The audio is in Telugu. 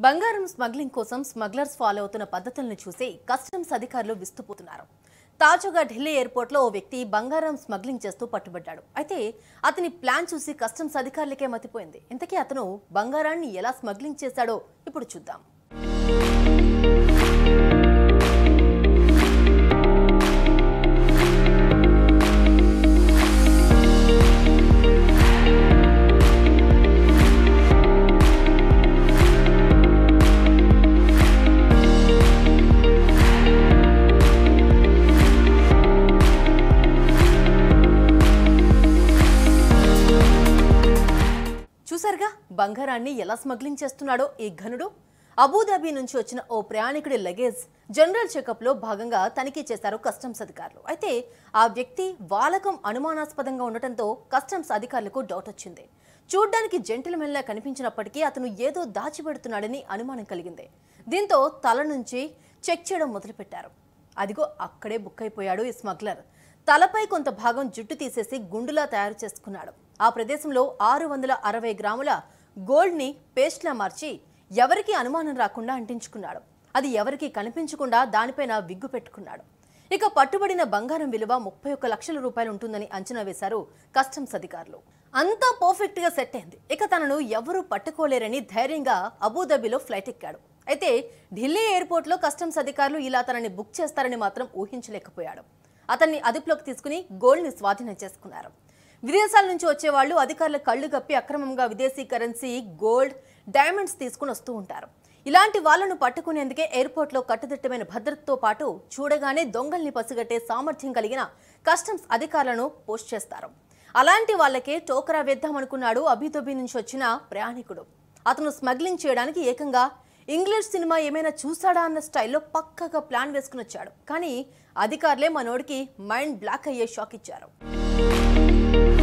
బంగారం స్మగ్లింగ్ కోసం స్మగ్లర్స్ ఫాలో అవుతున్న పద్ధతులను చూసి కస్టమ్స్ అధికారులు విస్తుపోతున్నారు తాజాగా ఢిల్లీ ఎయిర్పోర్ట్లో ఓ వ్యక్తి బంగారం స్మగ్లింగ్ చేస్తూ పట్టుబడ్డాడు అయితే అతని ప్లాన్ చూసి కస్టమ్స్ అధికారులకే మతిపోయింది ఇంతకీ అతను బంగారాన్ని ఎలా స్మగ్లింగ్ చేశాడో ఇప్పుడు చూద్దాం చూసారుగా బంగారాన్ని ఎలా స్మగ్లింగ్ చేస్తున్నాడో ఈ ఘనుడు అబుదాబి నుంచి వచ్చిన ఓ ప్రయాణికుడి లగేజ్ జనరల్ చెకప్ లో భాగంగా తనిఖీ చేశారు కస్టమ్స్ అధికారులు అయితే ఆ వ్యక్తి వాలకం అనుమానాస్పదంగా ఉండటంతో కస్టమ్స్ అధికారులకు డౌట్ వచ్చింది చూడ్డానికి జెంటిల్మెన్లా కనిపించినప్పటికీ అతను ఏదో దాచిపెడుతున్నాడని అనుమానం కలిగింది దీంతో తల నుంచి చెక్ చేయడం మొదలుపెట్టారు అదిగో అక్కడే బుక్ అయిపోయాడు ఈ స్మగ్లర్ తలపై కొంత భాగం జుట్టు తీసేసి గుండులా తయారు చేసుకున్నాడు ఆ ప్రదేశంలో ఆరు వందల అరవై గ్రాముల గోల్డ్ని పేస్ట్లా మార్చి ఎవరికీ అనుమానం రాకుండా అంటించుకున్నాడు అది ఎవరికీ కనిపించకుండా దానిపైన విగ్గు పెట్టుకున్నాడు ఇక పట్టుబడిన బంగారం విలువ ముప్పై ఒక్క లక్షల రూపాయలు ఉంటుందని అంచనా వేశారు కస్టమ్స్ అధికారులు అంతా పర్ఫెక్ట్ గా సెట్ అయింది ఇక తనను ఎవరూ పట్టుకోలేరని ధైర్యంగా అబుదాబిలో ఫ్లైట్ ఎక్కాడు అయితే ఢిల్లీ ఎయిర్పోర్ట్లో కస్టమ్స్ అధికారులు ఇలా తనని బుక్ చేస్తారని మాత్రం ఊహించలేకపోయాడు అతన్ని అదుపులోకి తీసుకుని గోల్డ్ని స్వాధీనం చేసుకున్నారు విదేశాల నుంచి వచ్చేవాళ్ళు అధికారుల కళ్ళు కప్పి అక్రమంగా విదేశీ కరెన్సీ గోల్డ్ డైమండ్స్ తీసుకుని వస్తూ ఉంటారు ఇలాంటి వాళ్ళను పట్టుకునేందుకే ఎయిర్పోర్ట్లో కట్టుదిట్టమైన భద్రతతో పాటు చూడగానే దొంగల్ని పసిగట్టే సామర్థ్యం కలిగిన కస్టమ్స్ అధికారులను పోస్ట్ చేస్తారు అలాంటి వాళ్ళకే టోకరా వేద్దామనుకున్నాడు అబిదొబి నుంచి వచ్చిన ప్రయాణికుడు అతను స్మగ్లింగ్ చేయడానికి ఏకంగా ఇంగ్లీష్ సినిమా ఏమైనా చూసాడా అన్న స్టైల్లో పక్కగా ప్లాన్ వేసుకుని వచ్చాడు కానీ అధికారులే మనోడికి మైండ్ బ్లాక్ అయ్యే షాక్ ఇచ్చారు